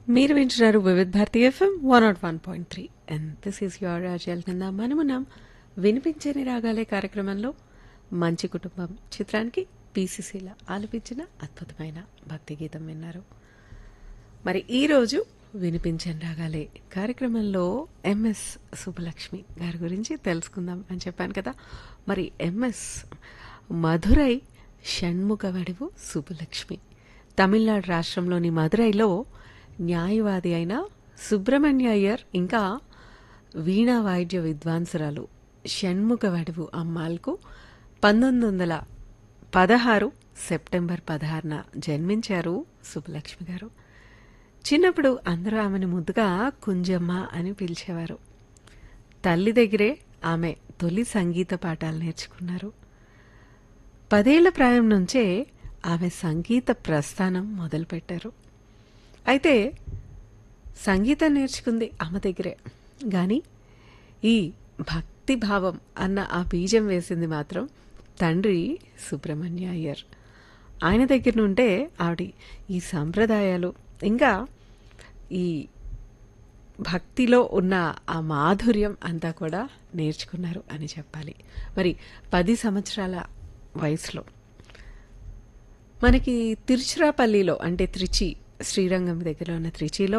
మీరు వింటున్నారు Vividh Bharati FM one naught one point three and this is your రాజల్ కింద మనమున్నాం వినిపించని రాగాలే కార్యక్రమంలో మంచి కుటుంబం చిత్రానికి పీసీసీల ఆలపించిన అద్భుతమైన భక్తి గీతం విన్నారు మరి ఈరోజు వినిపించని రాగాలే కార్యక్రమంలో ఎంఎస్ సుబ్బలక్ష్మి గారి గురించి తెలుసుకుందాం అని చెప్పాను కదా మరి ఎంఎస్ మధురై షణ్ముఖ వడివు సుబ్బలక్ష్మి తమిళనాడు రాష్ట్రంలోని మదురైలో న్యాయవాది అయిన సుబ్రహ్మణ్య అయ్యర్ ఇంకా వీణా వాయిద్య విద్వాంసురాలు షణ్ముఖ వడువు అమ్మాల్కు పంతొమ్మిది వందల పదహారు సెప్టెంబర్ పదహారున జన్మించారు సుబ్బలక్ష్మి గారు చిన్నప్పుడు అందరూ ఆమెను ముద్దుగా కుంజమ్మ అని పిలిచేవారు తల్లి దగ్గరే ఆమె తొలి సంగీత పాఠాలు నేర్చుకున్నారు పదేళ్ల ప్రాయం నుంచే ఆమె సంగీత ప్రస్థానం మొదలుపెట్టారు అయితే సంగీతం నేర్చుకుంది ఆమె దగ్గరే కానీ ఈ భక్తి భావం అన్న ఆ బీజం వేసింది మాత్రం తండ్రి సుబ్రహ్మణ్య అయ్యర్ ఆయన దగ్గర నుండే ఆవిడ ఈ సంప్రదాయాలు ఇంకా ఈ భక్తిలో ఉన్న ఆ మాధుర్యం అంతా కూడా నేర్చుకున్నారు అని చెప్పాలి మరి పది సంవత్సరాల వయసులో మనకి తిరుచిరాపల్లిలో అంటే త్రిచి శ్రీరంగం దగ్గర ఉన్న త్రిచిలో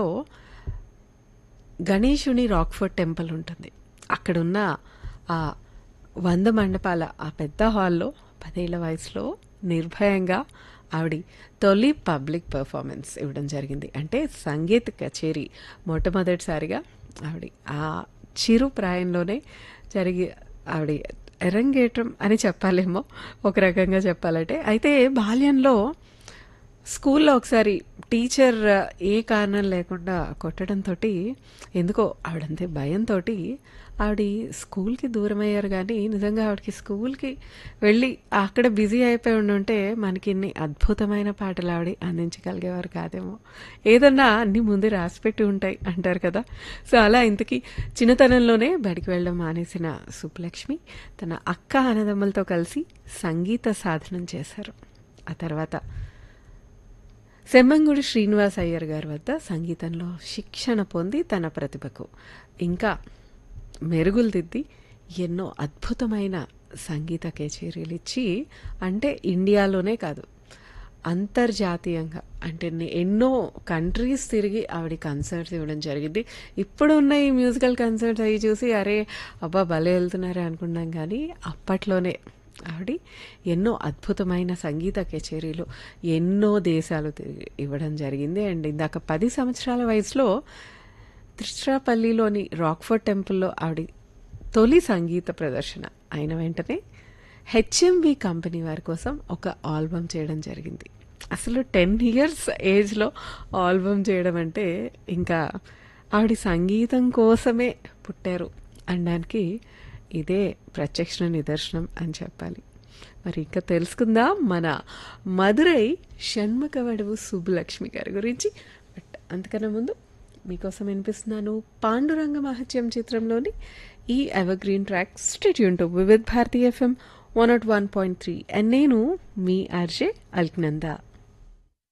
గణేశుని రాక్ఫోర్ట్ టెంపుల్ ఉంటుంది అక్కడున్న ఆ వంద మండపాల ఆ పెద్ద హాల్లో పదేళ్ల వయసులో నిర్భయంగా ఆవిడ తొలి పబ్లిక్ పర్ఫార్మెన్స్ ఇవ్వడం జరిగింది అంటే సంగీత కచేరీ మొట్టమొదటిసారిగా ఆవిడ ఆ చిరు ప్రాయంలోనే జరిగి ఆవిడ ఎరంగేట్రం అని చెప్పాలేమో ఒక రకంగా చెప్పాలంటే అయితే బాల్యంలో స్కూల్లో ఒకసారి టీచర్ ఏ కారణం లేకుండా కొట్టడంతో ఎందుకో ఆవిడంతే భయంతో ఆవిడ స్కూల్కి దూరం అయ్యారు కానీ నిజంగా ఆవిడకి స్కూల్కి వెళ్ళి అక్కడ బిజీ అయిపోయి ఉండుంటే మనకి ఇన్ని అద్భుతమైన పాటలు ఆవిడ అందించగలిగేవారు కాదేమో ఏదన్నా అన్ని ముందే రాసిపెట్టి ఉంటాయి అంటారు కదా సో అలా ఇంతకీ చిన్నతనంలోనే బడికి వెళ్ళడం మానేసిన సుబ్బలక్ష్మి తన అక్క అన్నదమ్ములతో కలిసి సంగీత సాధనం చేశారు ఆ తర్వాత సెమ్మంగుడి శ్రీనివాస్ అయ్యర్ గారి వద్ద సంగీతంలో శిక్షణ పొంది తన ప్రతిభకు ఇంకా మెరుగులు దిద్ది ఎన్నో అద్భుతమైన సంగీత కచేరీలు ఇచ్చి అంటే ఇండియాలోనే కాదు అంతర్జాతీయంగా అంటే ఎన్నో కంట్రీస్ తిరిగి ఆవిడ కన్సర్ట్స్ ఇవ్వడం జరిగింది ఇప్పుడు ఉన్న ఈ మ్యూజికల్ కన్సర్ట్స్ అవి చూసి అరే అబ్బా భలే వెళ్తున్నారే అనుకున్నాం కానీ అప్పట్లోనే ఆవిడ ఎన్నో అద్భుతమైన సంగీత కచేరీలు ఎన్నో దేశాలు తిరిగి ఇవ్వడం జరిగింది అండ్ ఇందాక పది సంవత్సరాల వయసులో త్రిచిరాపల్లిలోని రాక్ఫోర్ట్ టెంపుల్లో ఆవిడ తొలి సంగీత ప్రదర్శన అయిన వెంటనే హెచ్ఎంవి కంపెనీ వారి కోసం ఒక ఆల్బమ్ చేయడం జరిగింది అసలు టెన్ ఇయర్స్ ఏజ్లో ఆల్బమ్ చేయడం అంటే ఇంకా ఆవిడ సంగీతం కోసమే పుట్టారు అనడానికి ఇదే ప్రత్యక్ష నిదర్శనం అని చెప్పాలి మరి ఇంకా తెలుసుకుందాం మన మధురై షణ్ముఖ వడువు సుబ్బలక్ష్మి గారి గురించి బట్ అంతకన్నా ముందు మీకోసం వినిపిస్తున్నాను పాండురంగ మహత్యం చిత్రంలోని ఈ evergreen track stay tuned to Vividh Bharati FM one naught one point three and నేను మీ ఆర్జే అల్క్నందా